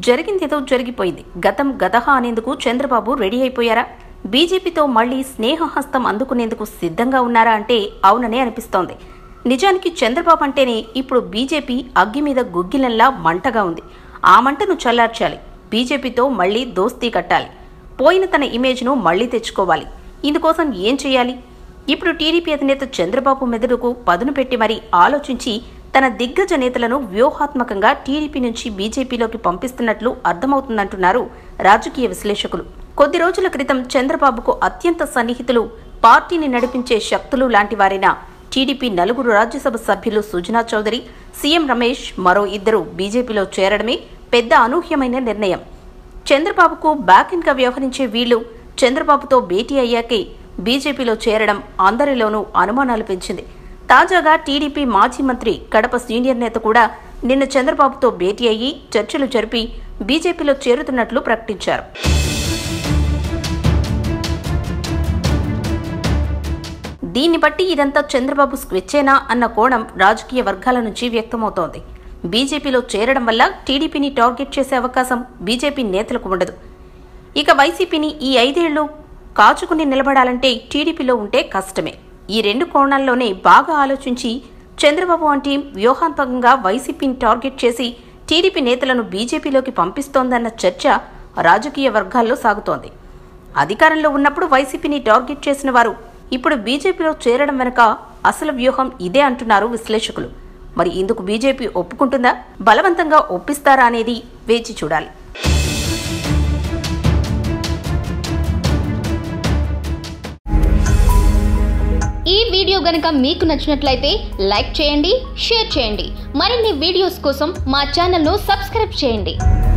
జరిగిందేదో జరిగిపోయింది గతం గతహ అనేందుకు చంద్రబాబు రెడీ అయిపోయారా బీజేపీతో మళ్లీ స్నేహహస్తం అందుకునేందుకు సిద్ధంగా ఉన్నారా అంటే అవుననే అనిపిస్తోంది నిజానికి చంద్రబాబు అంటేనే ఇప్పుడు బీజేపీ అగ్గి మీద గుగ్గిలంలా మంటగా ఉంది ఆ మంటను చల్లార్చాలి బీజేపీతో మళ్లీ దోస్తీ కట్టాలి పోయిన తన ఇమేజ్ను మళ్లీ తెచ్చుకోవాలి ఇందుకోసం ఏం చేయాలి ఇప్పుడు టీడీపీ అధినేత చంద్రబాబు మెదడుకు పదును పెట్టి మరీ ఆలోచించి తన దిగ్గజ నేతలను వ్యూహాత్మకంగా టీడీపీ నుంచి బీజేపీలోకి పంపిస్తున్నట్లు అర్థమవుతుందంటున్నారు రాజకీయ విశ్లేషకులు కొద్ది రోజుల క్రితం చంద్రబాబుకు అత్యంత సన్నిహితులు పార్టీని నడిపించే శక్తులు లాంటి వారైన టీడీపీ నలుగురు రాజ్యసభ సభ్యులు సుజనా చౌదరి సీఎం రమేష్ మరో ఇద్దరు బీజేపీలో చేరడమే పెద్ద అనూహ్యమైన నిర్ణయం చంద్రబాబుకు బ్యాకిన్గా వ్యవహరించే వీళ్లు చంద్రబాబుతో భేటీ అయ్యాకే బీజేపీలో చేరడం అందరిలోనూ అనుమానాలు పెంచింది తాజాగా టీడీపీ మాజీ మంత్రి కడప సీనియర్ నేత కూడా నిన్న చంద్రబాబుతో భేటీ అయ్యి చర్చలు జరిపి బీజేపీలో చేరుతున్నట్లు ప్రకటించారు దీన్ని బట్టి ఇదంతా చంద్రబాబు స్క్విచ్చేనా అన్న కోణం రాజకీయ వర్గాల నుంచి వ్యక్తమవుతోంది బీజేపీలో చేరడం వల్ల టీడీపీని టార్గెట్ చేసే అవకాశం బీజేపీ నేతలకు ఉండదు ఇక వైసీపీని ఈ ఐదేళ్లు కాచుకుని నిలబడాలంటే టీడీపీలో ఉంటే కష్టమే ఈ రెండు కోణాల్లోనే బాగా ఆలోచించి చంద్రబాబు వంటి వ్యూహాత్మకంగా వైసీపీని టార్గెట్ చేసి టీడీపీ నేతలను బీజేపీలోకి పంపిస్తోందన్న చర్చ రాజకీయ వర్గాల్లో సాగుతోంది అధికారంలో ఉన్నప్పుడు వైసీపీని టార్గెట్ చేసిన వారు ఇప్పుడు బీజేపీలో చేరడం వెనుక అసలు వ్యూహం ఇదే అంటున్నారు విశ్లేషకులు మరి ఇందుకు బీజేపీ ఒప్పుకుంటుందా బలవంతంగా ఒప్పిస్తారా అనేది వేచి చూడాలి ఈ వీడియో గనుక మీకు నచ్చినట్లయితే లైక్ చేయండి షేర్ చేయండి మరిన్ని వీడియోస్ కోసం మా ఛానల్ను సబ్స్క్రైబ్ చేయండి